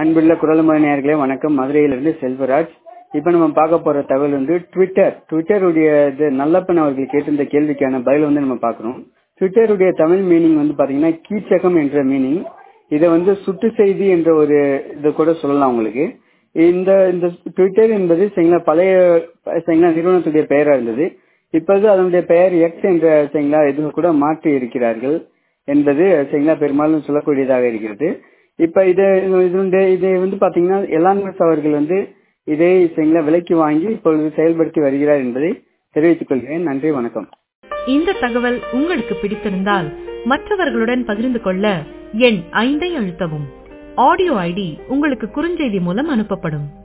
அன்புள்ள குரல்மொழி நேயர்களே வணக்கம் மதுரையிலிருந்து செல்வராஜ் இப்போ நம்ம பார்க்க போற தகவல் வந்து ட்விட்டர் ட்விட்டருடைய இது நல்லப்பன் அவர்கள் கேட்டிருந்த கேள்விக்கான பதில் வந்து நம்ம பார்க்குறோம் ட்விட்டருடைய தமிழ் மீனிங் வந்து பாத்தீங்கன்னா கீச்சகம் என்ற மீனிங் இதை வந்து சுட்டு செய்தி என்ற ஒரு இது கூட சொல்லலாம் உங்களுக்கு இந்த இந்த ட்விட்டர் என்பது சரிங்களா பழைய சரிங்களா நிறுவனத்துடைய பெயரா இருந்தது இப்போது அதனுடைய பெயர் எக்ஸ் என்ற சரிங்களா இது கூட மாற்றி இருக்கிறார்கள் என்பது சரிங்களா பெரும்பாலும் சொல்லக்கூடியதாக இருக்கிறது இப்ப இது இதனுடைய இதை வந்து பாத்தீங்கன்னா எலான்மஸ் அவர்கள் வந்து இதை சரிங்களா விலைக்கு வாங்கி இப்பொழுது செயல்படுத்தி வருகிறார் என்பதை தெரிவித்துக் கொள்கிறேன் நன்றி வணக்கம் இந்த தகவல் உங்களுக்கு பிடித்திருந்தால் மற்றவர்களுடன் பகிர்ந்து கொள்ள எண் ஐந்தை அழுத்தவும் ஆடியோ ஐடி உங்களுக்கு குறுஞ்செய்தி மூலம் அனுப்பப்படும்